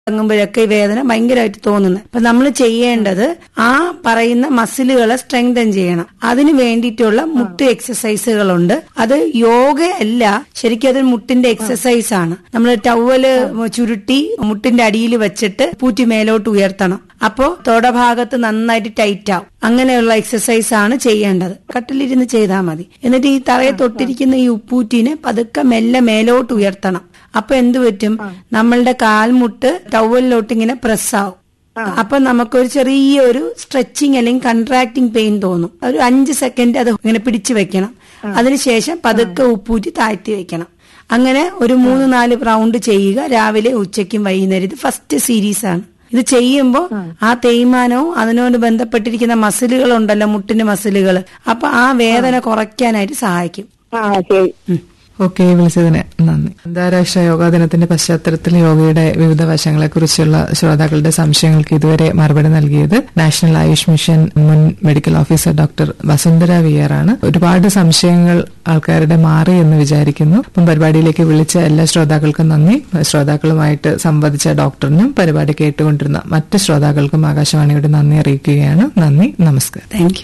തുടങ്ങുമ്പോഴൊക്കെ ഈ വേദന ഭയങ്കരമായിട്ട് തോന്നുന്നത് അപ്പൊ നമ്മൾ ചെയ്യേണ്ടത് ആ പറയുന്ന മസിലുകളെ സ്ട്രെങ്തൻ ചെയ്യണം അതിന് വേണ്ടിയിട്ടുള്ള മുട്ട് എക്സസൈസുകളുണ്ട് അത് യോഗ അല്ല ശരിക്കും അത് മുട്ടിന്റെ എക്സസൈസ് ആണ് നമ്മൾ ടവല് ചുരുട്ടി മുട്ടിന്റെ അടിയിൽ വെച്ചിട്ട് പൂറ്റി മേലോട്ട് ഉയർത്തണം അപ്പോ തൊടഭാഗത്ത് നന്നായിട്ട് ടൈറ്റ് ആവും അങ്ങനെയുള്ള എക്സസൈസ് ആണ് ചെയ്യേണ്ടത് കട്ടിലിരുന്ന് ചെയ്താൽ മതി എന്നിട്ട് ഈ തറയെ തൊട്ടിരിക്കുന്ന ഈ ഉപ്പൂറ്റിനെ പതുക്കെ മെല്ലെ മേലോട്ട് ഉയർത്തണം അപ്പൊ എന്ത് പറ്റും നമ്മളുടെ കാൽമുട്ട് ടവലിലോട്ട് ഇങ്ങനെ പ്രസ് ആവും അപ്പൊ നമുക്കൊരു ചെറിയ ഒരു സ്ട്രെച്ചിങ് അല്ലെങ്കിൽ കൺട്രാക്ടിങ് പെയിൻ തോന്നും ഒരു അഞ്ച് സെക്കൻഡ് അത് ഇങ്ങനെ പിടിച്ചു വെക്കണം അതിനുശേഷം പതുക്കെ ഉപ്പൂറ്റി താഴ്ത്തി വെക്കണം അങ്ങനെ ഒരു മൂന്ന് നാല് റൗണ്ട് ചെയ്യുക രാവിലെ ഉച്ചയ്ക്കും വൈകുന്നേരം ഇത് ഫസ്റ്റ് സീരീസ് ആണ് ഇത് ചെയ്യുമ്പോൾ ആ തേയ്മാനവും അതിനോട് ബന്ധപ്പെട്ടിരിക്കുന്ന മസിലുകൾ ഉണ്ടല്ലോ മുട്ടിന്റെ മസിലുകൾ അപ്പൊ ആ വേദന കുറയ്ക്കാനായിട്ട് സഹായിക്കും ആ ശരി ഓക്കെ വിളിച്ചതിന് നന്ദി അന്താരാഷ്ട്ര യോഗാ ദിനത്തിന്റെ പശ്ചാത്തലത്തിൽ യോഗയുടെ വിവിധ വശങ്ങളെക്കുറിച്ചുള്ള ശ്രോതാക്കളുടെ സംശയങ്ങൾക്ക് ഇതുവരെ മറുപടി നൽകിയത് നാഷണൽ ആയുഷ് മിഷൻ മുൻ medical officer doctor Vasundhara V R ആണ് ഒരുപാട് സംശയങ്ങൾ ആൾക്കാരുടെ മാറി എന്ന് വിചാരിക്കുന്നു അപ്പം പരിപാടിയിലേക്ക് വിളിച്ച എല്ലാ ശ്രോതാക്കൾക്കും നന്ദി ശ്രോതാക്കളുമായിട്ട് സംവദിച്ച ഡോക്ടറിനും പരിപാടി കേട്ടുകൊണ്ടിരുന്ന മറ്റ് ശ്രോതാക്കൾക്കും ആകാശവാണിയുടെ നന്ദി അറിയിക്കുകയാണ് നന്ദി നമസ്കാരം താങ്ക് യു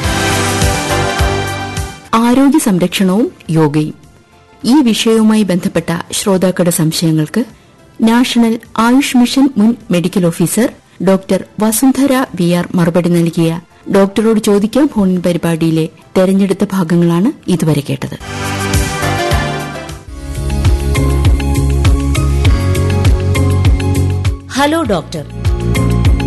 ആരോഗ്യ സംരക്ഷണവും യോഗയും ഈ വിഷയവുമായി ബന്ധപ്പെട്ട ശ്രോതാക്കളുടെ സംശയങ്ങൾക്ക് നാഷണൽ ആയുഷ് മിഷൻ മുൻ medical officer doctor Vasundhara V R മറുപടി നൽകിയ ഡോക്ടറോട് ചോദിക്കാം ഫോണിൻ പരിപാടിയിലെ തെരഞ്ഞെടുത്ത ഭാഗങ്ങളാണ് ഇതുവരെ കേട്ടത് ഹലോ ഡോക്ടർ